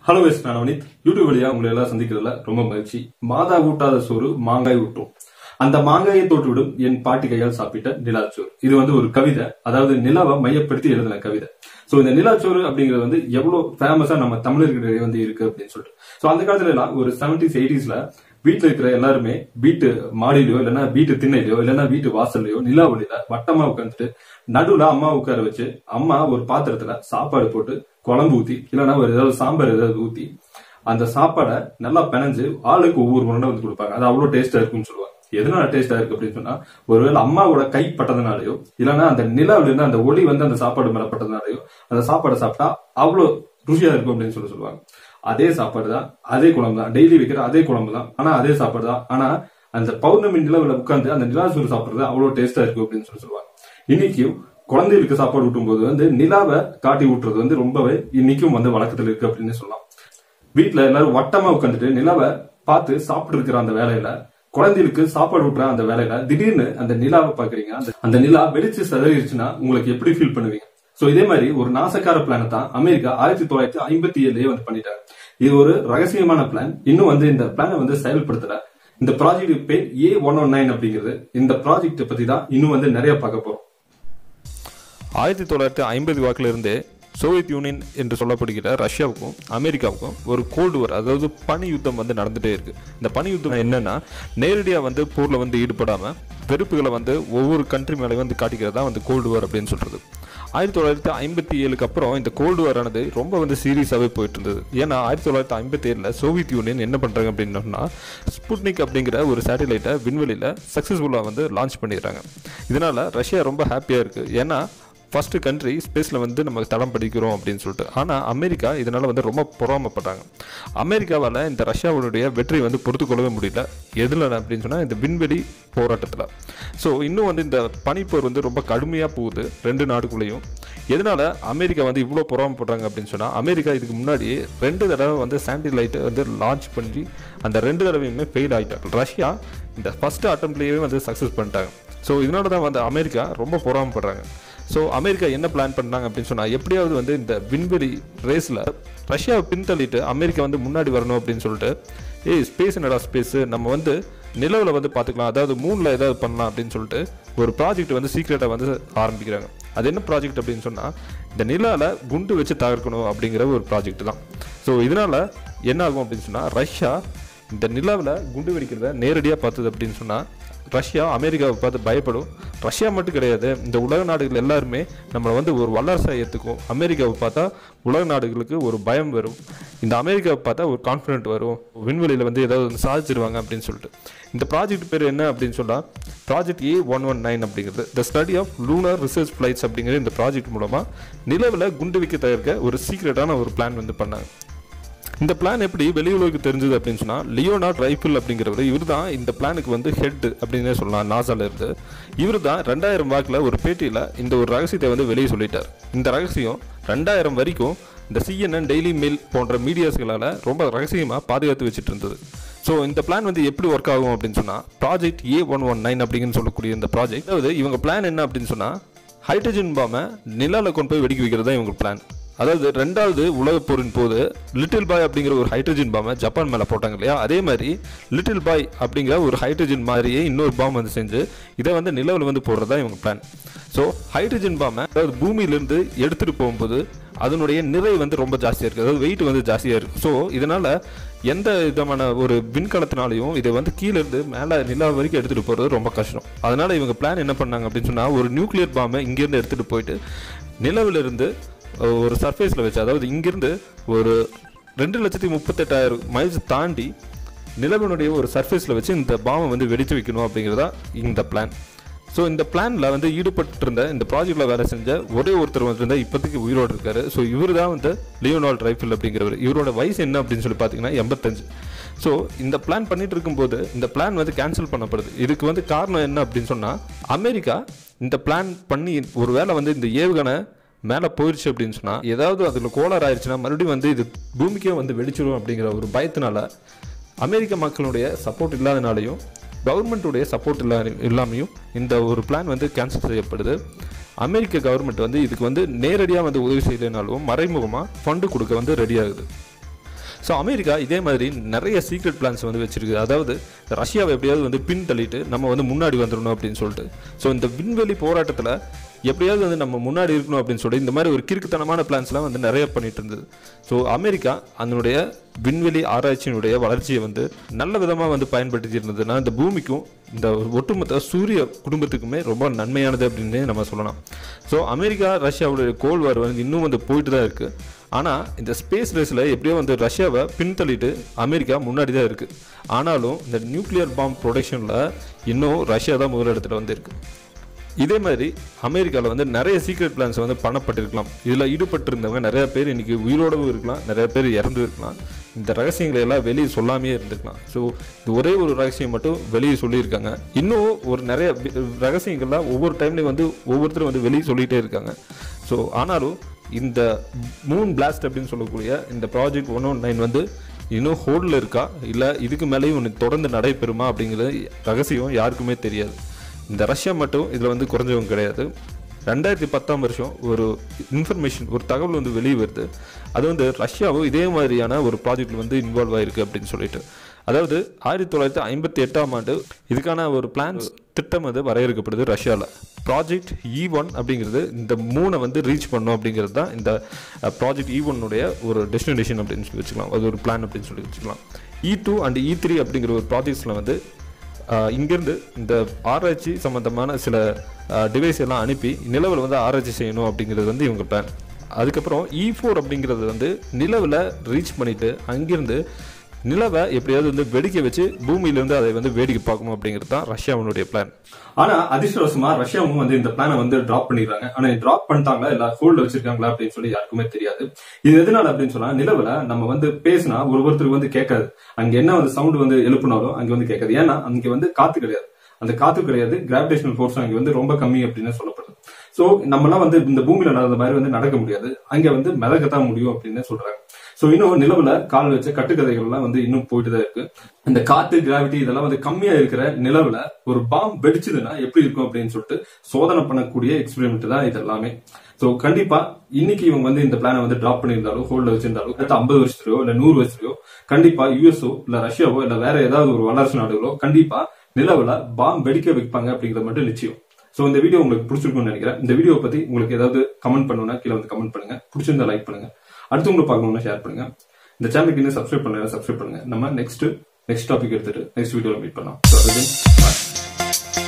Hello yes நான் Navneeth YouTube வழியா உங்களை எல்லாம் சந்திக்கிறதுல ரொம்ப மகிழ்ச்சி மாதா ஊட்டாத சோறு மாங்காய் ஊட்டும் அந்த மாங்காயை தோற்றுவிடும் என் பாட்டி கையால் சாப்பிட்ட நிலாச்சோறு இது வந்து ஒரு கவிதை அதாவது நிலாவை மையப்படுத்தி எழுதின கவிதை சோ இந்த நிலாச்சோறு அப்படிங்கிறது வந்து எவ்வளவு ஃபேமஸா நம்ம தமிழர்களிடையே வந்து இருக்கு அப்படின்னு சொல்லிட்டு சோ அந்த காலத்துல எல்லாம் ஒரு செவன்டிஸ் எயிட்டிஸ்ல வீட்டுல இருக்கிற எல்லாருமே வீட்டு மாடியிலயோ இல்லைன்னா வீட்டு திண்ணையிலயோ இல்லைன்னா வீட்டு வாசல்லையோ நிலா ஒளியில வட்டமா உட்காந்துட்டு நடுவுல அம்மா உட்கார வச்சு அம்மா ஒரு பாத்திரத்துல சாப்பாடு போட்டு குழம்பு ஊத்தி இல்லைன்னா ஒரு ஏதாவது சாம்பார் ஏதாவது ஊத்தி அந்த சாப்பாடை நல்லா பிணைஞ்சு ஆளுக்கு ஒவ்வொரு உருண்டை வந்து கொடுப்பாங்க அது அவ்வளவு டேஸ்டா இருக்கும்னு சொல்லுவாங்க எதனால டேஸ்டா இருக்கு அப்படின்னு சொன்னா ஒருவேளை அம்மாவோட கை பட்டதுனாலயோ இல்லைன்னா அந்த நிலாவில இருந்து அந்த ஒளி வந்து அந்த சாப்பாடு மேல பட்டதுனாலயோ அந்த சாப்பாடை சாப்பிட்டா அவ்வளவு ருசியா இருக்கும் அப்படின்னு சொல்லி சொல்லுவாங்க அதே சாப்பாடு தான் அதே குழம்பு தான் டெய்லி வைக்கிற அதே குழம்பு தான் ஆனா அதே சாப்பாடு தான் ஆனா அந்த பௌர்ணமி நிலவுல உட்கார்ந்து அந்த நிலாசூர் சாப்பிடுறது அவ்வளவு டேஸ்டா இருக்கு அப்படின்னு சொல்லி சொல்லுவாங்க இன்னைக்கும் குழந்தைகளுக்கு சாப்பாடு ஊட்டும் போது வந்து நிலாவை காட்டி ஊட்டுறது வந்து ரொம்பவே இன்னைக்கும் வந்து வழக்கத்துல இருக்கு அப்படின்னு சொல்லலாம் வீட்டுல எல்லாரும் வட்டமா உட்காந்துட்டு நிலாவை பார்த்து சாப்பிட்டு இருக்கிற அந்த வேலையில குழந்தைகளுக்கு சாப்பாடு ஊட்டுற அந்த வேலையில திடீர்னு அந்த நிலாவை பாக்குறீங்க அந்த- அந்த நிலா வெளிச்சு சிதறிடுச்சுன்னா உங்களுக்கு எப்படி ஃபீல் பண்ணுவீங்க சோ இதே மாதிரி ஒரு நாசக்கார பிளான தான் அமெரிக்கா ஆயிரத்தி தொள்ளாயிரத்தி ஐம்பத்தி ஏழுலயே வந்து பண்ணிட்டாங்க இது ஒரு ரகசியமான பிளான் இன்னும் வந்து இந்த பிளானை வந்து செயல்படுத்தல இந்த ப்ராஜெக்ட் பேர் ஏ ஒன் ஒன் நைன் அப்படிங்கிறது இந்த ப்ராஜெக்ட் பத்தி தான் இன்னும் வந்து நிறைய பார்க்க போறோம் ஆயிரத்தி தொள்ளாயிரத்தி ஐம்பது வாக்கில் இருந்தே சோவியத் யூனியன் என்று சொல்லப்படுகிற ரஷ்யாவுக்கும் அமெரிக்காவுக்கும் ஒரு கோல்டு வார் அதாவது பனி யுத்தம் வந்து நடந்துட்டே இருக்கு இந்த பனி யுத்தம் என்னன்னா நேரடியாக வந்து போரில் வந்து ஈடுபடாம வெறுப்புகளை வந்து ஒவ்வொரு கண்ட்ரி மேலே வந்து காட்டிக்கிறதா வந்து கோல்டு வார் அப்படின்னு சொல்றது ஆயிரத்தி தொள்ளாயிரத்தி ஐம்பத்தி ஏழுக்கு அப்புறம் இந்த கோல்டு வார் ஆனது ரொம்ப வந்து சீரியஸாகவே போயிட்டு இருந்தது ஏன்னா ஆயிரத்தி தொள்ளாயிரத்தி ஐம்பத்தி ஏழில் சோவியத் யூனியன் என்ன பண்ணுறாங்க அப்படின்னா ஸ்புட்னிக் அப்படிங்கிற ஒரு சேட்டலைட்டை விண்வெளியில் சக்ஸஸ்ஃபுல்லாக வந்து லான்ச் பண்ணிடுறாங்க இதனால ரஷ்யா ரொம்ப ஹாப்பியாக இருக்குது ஏன்னா ஃபர்ஸ்ட் கண்ட்ரி ஸ்பேஸில் வந்து நம்ம தடம் படிக்கிறோம் அப்படின்னு சொல்லிட்டு ஆனால் அமெரிக்கா இதனால் வந்து ரொம்ப பொறாமப்பட்டாங்க அமெரிக்காவால் இந்த ரஷ்யாவுடைய வெற்றி வந்து பொறுத்துக்கொள்ளவே முடியல எதில் அப்படின்னு சொன்னால் இந்த விண்வெளி போராட்டத்தில் ஸோ இன்னும் வந்து இந்த பனிப்போர் வந்து ரொம்ப கடுமையாக போகுது ரெண்டு நாடுக்குள்ளேயும் எதனால அமெரிக்கா வந்து இவ்வளோ பொறாமப்படுறாங்க அப்படின்னு சொன்னால் அமெரிக்கா இதுக்கு முன்னாடி ரெண்டு தடவை வந்து சேட்டிலைட்டை வந்து லான்ச் பண்ணி அந்த ரெண்டு தடவையுமே ஃபெயில் ஆகிட்டாங்க ரஷ்யா இந்த ஃபர்ஸ்ட் அட்டம்ப்ட்லேயே வந்து சக்ஸஸ் பண்ணிட்டாங்க ஸோ இதனால தான் வந்து அமெரிக்கா ரொம்ப பொறாமப்படுறாங்க ஸோ அமெரிக்கா என்ன பிளான் பண்ணாங்க அப்படின்னு சொன்னால் எப்படியாவது வந்து இந்த விண்வெளி ரேஸில் ரஷ்யாவை பின்தள்ளிட்டு அமெரிக்கா வந்து முன்னாடி வரணும் அப்படின்னு சொல்லிட்டு ஏய் ஸ்பேஸ் என்னடா ஸ்பேஸு நம்ம வந்து நிலவில் வந்து பார்த்துக்கலாம் அதாவது மூணில் ஏதாவது பண்ணலாம் அப்படின்னு சொல்லிட்டு ஒரு ப்ராஜெக்ட் வந்து சீக்ரெட்டாக வந்து ஆரம்பிக்கிறாங்க அது என்ன ப்ராஜெக்ட் அப்படின்னு சொன்னால் இந்த நிலாவில் குண்டு வச்சு தகர்க்கணும் அப்படிங்கிற ஒரு ப்ராஜெக்ட் தான் ஸோ இதனால் என்ன ஆகும் அப்படின்னு சொன்னால் ரஷ்யா இந்த நிலாவில் குண்டு வெடிக்கிறத நேரடியாக பார்த்தது அப்படின்னு சொன்னால் ரஷ்யா அமெரிக்காவை பார்த்து பயப்படும் ரஷ்யா மட்டும் கிடையாது இந்த உலக நாடுகள் எல்லாருமே நம்மளை வந்து ஒரு வல்லரசாக ஏற்றுக்கும் அமெரிக்காவை பார்த்தா உலக நாடுகளுக்கு ஒரு பயம் வரும் இந்த அமெரிக்காவை பார்த்தா ஒரு கான்ஃபிடென்ட் வரும் விண்வெளியில் வந்து ஏதாவது வந்து சாதிச்சிருவாங்க அப்படின்னு சொல்லிட்டு இந்த ப்ராஜெக்ட் பேர் என்ன அப்படின்னு சொன்னால் project A one one nine அப்படிங்கிறது the study of lunar research flights அப்படிங்கிற இந்த ப்ராஜெக்ட் மூலமாக நிலவில் குண்டு வைக்க தவிர்க்க ஒரு சீக்ரெட்டான ஒரு பிளான் வந்து பண்ணாங்க இந்த பிளான் எப்படி வெளி உலகுக்கு தெரிஞ்சது அப்படின்னு சொன்னா லியோனார்ட் ரைஃபிள் அப்படிங்கிறவர் இவர் தான் இந்த பிளானுக்கு வந்து ஹெட் அப்படின்னே சொல்லலாம் நாசால இருந்து இவர் தான் ரெண்டாயிரம் வாக்கில் ஒரு பேட்டியில் இந்த ஒரு ரகசியத்தை வந்து வெளியே சொல்லிட்டார் இந்த ரகசியம் ரெண்டாயிரம் வரைக்கும் இந்த சிஎன்என் டெய்லி மெயில் போன்ற மீடியாஸ்களால் ரொம்ப ரகசியமாக பாதுகாத்து வச்சுட்டு இருந்தது ஸோ இந்த பிளான் வந்து எப்படி ஒர்க் ஆகும் அப்படின்னு சொன்னால் project A one one nine அப்படின்னு சொல்லக்கூடிய இந்த ப்ராஜெக்ட் அதாவது இவங்க பிளான் என்ன அப்படின்னு சொன்னால் ஹைட்ரஜன் பாமை நிலாவில் கொண்டு போய் வெடிக்க வைக்கிறது தான் இவங்க பிளான் அதாவது ரெண்டாவது உலகப் போரின் போது லிட்டில் பாய் அப்படிங்கிற ஒரு ஹைட்ரஜன் பாமை ஜப்பான் மேலே போட்டாங்க இல்லையா அதே மாதிரி லிட்டில் பாய் அப்படிங்கிற ஒரு ஹைட்ரஜன் மாதிரியே இன்னொரு பாம் வந்து செஞ்சு இதை வந்து நிலவில் வந்து போடுறதா இவங்க பிளான் ஸோ ஹைட்ரஜன் பாமை அதாவது பூமியிலேருந்து எடுத்துகிட்டு போகும்போது அதனுடைய நிறை வந்து ரொம்ப ஜாஸ்தியாக இருக்குது அதாவது வெயிட் வந்து ஜாஸ்தியாக இருக்குது ஸோ இதனால் எந்த விதமான ஒரு விண்கலத்தினாலையும் இதை வந்து கீழே இருந்து மேலே நிலா வரைக்கும் எடுத்துகிட்டு போகிறது ரொம்ப கஷ்டம் அதனால் இவங்க பிளான் என்ன பண்ணாங்க அப்படின்னு சொன்னால் ஒரு நியூக்ளியர் பாம்பை இங்கேருந்து எடுத்துகிட்டு போயிட்டு நிலவிலிருந்து ஒரு சர்ஃபேஸில் வச்சு அதாவது இங்கிருந்து ஒரு ரெண்டு லட்சத்தி முப்பத்தெட்டாயிரம் மைல்ஸ் தாண்டி நிலவினுடைய ஒரு சர்ஃபேஸில் வச்சு இந்த பாம்பை வந்து வெடித்து வைக்கணும் அப்படிங்கிறதா இந்த பிளான் ஸோ இந்த பிளானில் வந்து ஈடுபட்டிருந்த இந்த ப்ராஜெக்டில் வேலை செஞ்ச ஒரே ஒருத்தர் வந்து இருந்தா இப்போதைக்கு உயிரோடு இருக்காரு ஸோ இவர் தான் வந்து லியோனால்ட் ரைஃபிள் அப்படிங்கிறவர் இவரோட வயசு என்ன அப்படின்னு சொல்லி பார்த்தீங்கன்னா எண்பத்தஞ்சு ஸோ இந்த பிளான் பண்ணிட்டு இருக்கும்போது இந்த பிளான் வந்து கேன்சல் பண்ணப்படுது இதுக்கு வந்து காரணம் என்ன அப்படின்னு சொன்னால் அமெரிக்கா இந்த பிளான் பண்ணி ஒரு வேளை வந்து இந்த ஏவுகணை மேலே போயிடுச்சு அப்படின்னு சொன்னால் ஏதாவது அதில் கோளாறு ஆயிடுச்சுன்னா மறுபடியும் வந்து இது பூமிக்கே வந்து வெடிச்சிடும் அப்படிங்கிற ஒரு பயத்தினால அமெரிக்க மக்களுடைய சப்போர்ட் இல்லாதனாலையும் கவர்மெண்ட்டுடைய சப்போர்ட் இல்லா இல்லாமையும் இந்த ஒரு பிளான் வந்து கேன்சல் செய்யப்படுது அமெரிக்க கவர்மெண்ட் வந்து இதுக்கு வந்து நேரடியாக வந்து உதவி செய்யலைனாலும் மறைமுகமாக ஃபண்டு கொடுக்க வந்து ரெடி ஆகுது ஸோ அமெரிக்கா இதே மாதிரி நிறைய சீக்ரெட் பிளான்ஸ் வந்து வச்சிருக்கு அதாவது ரஷ்யாவை எப்படியாவது வந்து பின் தள்ளிட்டு நம்ம வந்து முன்னாடி வந்துடணும் அப்படின்னு சொல்லிட்டு ஸோ இந்த விண்வெளி போராட்டத்தில் எப்படியாவது வந்து நம்ம முன்னாடி இருக்கணும் அப்படின்னு சொல்லி இந்த மாதிரி ஒரு கிறுக்குத்தனமான பிளான்ஸ்லாம் வந்து நிறைய பண்ணிட்டு இருந்தது ஸோ அமெரிக்கா அதனுடைய விண்வெளி ஆராய்ச்சியினுடைய வளர்ச்சியை வந்து நல்ல விதமாக வந்து பயன்படுத்தி இருந்ததுன்னா இந்த பூமிக்கும் இந்த ஒட்டுமொத்த சூரிய குடும்பத்துக்குமே ரொம்ப நன்மையானது அப்படின்னு நம்ம சொல்லலாம் ஸோ அமெரிக்கா ரஷ்யாவுடைய கோல் வார் வந்து இன்னும் வந்து போயிட்டு தான் இருக்குது ஆனால் இந்த ஸ்பேஸ் ரேஸில் எப்படியோ வந்து ரஷ்யாவை பின்தள்ளிட்டு அமெரிக்கா முன்னாடி தான் இருக்குது ஆனாலும் இந்த நியூக்ளியர் பாம்பு ப்ரொடக்ஷனில் இன்னும் ரஷ்யா தான் முதலிடத்துல வந்து இருக்கு இதே மாதிரி அமெரிக்காவில் வந்து நிறைய சீக்ரெட் பிளான்ஸ் வந்து பண்ணப்பட்டிருக்கலாம் இதில் ஈடுபட்டிருந்தவங்க நிறைய பேர் இன்னைக்கு உயிரோடவும் இருக்கலாம் நிறைய பேர் இறந்து இருக்கலாம் இந்த ரகசியங்களை எல்லாம் வெளியே சொல்லாமே இருந்திருக்கலாம் ஸோ இது ஒரே ஒரு ரகசியம் மட்டும் வெளியே சொல்லியிருக்காங்க இன்னும் ஒரு நிறைய வி- ரகசியங்கள்லாம் ஒவ்வொரு டைம்லையும் வந்து ஒவ்வொருத்தரும் வந்து வெளியே சொல்லிகிட்டே இருக்காங்க ஸோ ஆனாலும் இந்த மூன் பிளாஸ்ட் அப்படின்னு சொல்லக்கூடிய இந்த ப்ராஜெக்ட் ஒன் ஒன் நைன் வந்து இன்னும் ஹோல்டில் இருக்கா இல்லை இதுக்கு மேலேயும் ஒன்று தொடர்ந்து நடைபெறுமா அப்படிங்கிறது ரகசியம் யாருக்குமே தெரியாது இந்த ரஷ்யா மட்டும் இதில் வந்து குறைஞ்சவங்க கிடையாது ரெண்டாயிரத்தி பத்தாம் வருஷம் ஒரு இன்ஃபர்மேஷன் ஒரு தகவல் வந்து வெளியே வருது அது வந்து ரஷ்யாவும் இதே மாதிரியான ஒரு ப்ராஜெக்டில் வந்து இன்வால்வ் ஆயிருக்கு அப்படின்னு சொல்லிட்டு அதாவது ஆயிரத்தி தொள்ளாயிரத்தி ஐம்பத்தி எட்டாம் ஆண்டு இதுக்கான ஒரு பிளான்ஸ் திட்டம் வந்து வரையறுக்கப்படுது ரஷ்யாவில் ப்ராஜெக்ட் இ ஒன் அப்படிங்கிறது இந்த மூணை வந்து ரீச் பண்ணும் அப்படிங்கிறது தான் இந்த ப்ராஜெக்ட் இ ஒன்னுடைய ஒரு டெஸ்டினேஷன் அப்படின்னு சொல்லி வச்சுக்கலாம் அது ஒரு பிளான் அப்படின்னு சொல்லி வச்சுக்கலாம் E two and E three அப்படிங்கிற ஒரு ப்ராஜெக்ட்ஸில் வந்து ஆஹ் இங்கிருந்து இந்த ஆராய்ச்சி சம்பந்தமான சில டிவைஸ் எல்லாம் அனுப்பி நிலவில் வந்து ஆராய்ச்சி செய்யணும் அப்படிங்கிறது வந்து இவங்க பிளான் அதுக்கப்புறம் இ ஃபோர் அப்படிங்கிறது வந்து நிலவில் ரீச் பண்ணிட்டு அங்கிருந்து நிலவை எப்படியாவது வந்து வெடிக்க வச்சு பூமியிலேருந்து அதை வந்து வேடிக்கை பார்க்கணும் அப்படிங்கிறது தான் ரஷ்யாவினுடைய பிளான் ஆனா அதிர்ஷ்டவசமா ரஷ்யாவும் வந்து இந்த பிளானை வந்து டிராப் பண்ணிடுறாங்க ஆனா டிராப் பண்ணிட்டாங்களா இல்ல ஹோல்ட் வச்சிருக்காங்களா அப்படின்னு சொல்லி யாருக்குமே தெரியாது இது எதனால அப்படின்னு சொன்னா நிலவுல நம்ம வந்து பேசினா ஒரு ஒருத்தருக்கு வந்து கேட்காது அங்க என்ன வந்து சவுண்ட் வந்து எழுப்புனாலும் அங்க வந்து கேட்காது ஏன்னா அங்க வந்து காத்து கிடையாது அந்த காத்து கிடையாது கிராவிடேஷனல் ஃபோர்ஸ் அங்க வந்து ரொம்ப கம்மி அப்படின்னு சொல்லப்படுது சோ நம்மலாம் வந்து இந்த பூமியில நடந்த மாதிரி வந்து நடக்க முடியாது அங்க வந்து மிதக்கத்தான் முடியும் அப்படின்னு சொல்றாங்க சோ இன்னும் நிலவுல கால் வச்ச கட்டுக்கதைகள்லாம் வந்து இன்னும் போயிட்டு தான் இருக்கு இந்த காத்து கிராவிட்டி இதெல்லாம் வந்து கம்மியா இருக்கிற நிலவுல ஒரு பாம் வெடிச்சதுன்னா எப்படி இருக்கும் அப்படின்னு சொல்லிட்டு சோதனை பண்ணக்கூடிய எக்ஸ்பெரிமெண்ட் தான் இது எல்லாமே சோ கண்டிப்பா இன்னைக்கு இவங்க வந்து இந்த பிளானை வந்து டிராப் பண்ணியிருந்தாலும் ஹோல்ட்ல வச்சிருந்தாலும் அடுத்த ஐம்பது வருஷத்துலயோ இல்ல நூறு வருஷத்துலயோ கண்டிப்பா யுஎஸ்ஓ இல்ல ரஷ்யாவோ இல்ல வேற ஏதாவது ஒரு வல்லரசு நாடுகளோ கண்டிப்பா நிலவுல பாம் வெடிக்க வைப்பாங்க அப்படிங்கிறது மட்டும் நிச்சயம் சோ இந்த வீடியோ உங்களுக்கு பிடிச்சிருக்கும்னு நினைக்கிறேன் இந்த வீடியோ பத்தி உங்களுக்கு ஏதாவது கமெண்ட் பண்ணணும்னா கீழே வந்து கமெண்ட் பண்ணுங்க பிடிச்சிருந்தா லைக் பண்ணுங்க அடுத்தவங்களை பார்க்கணும்னா ஷேர் பண்ணுங்க இந்த சேனலுக்கு இன்னும் சப்ஸ்கிரைப் பண்ணல சப்ஸ்கிரைப் பண்ணுங்க நம்ம நெக்ஸ்ட் நெக்ஸ்ட் டாபிக் எடுத்துட்டு நெக்ஸ்ட் வீடியோல மீட் பண்ணலாம் So, again, bye.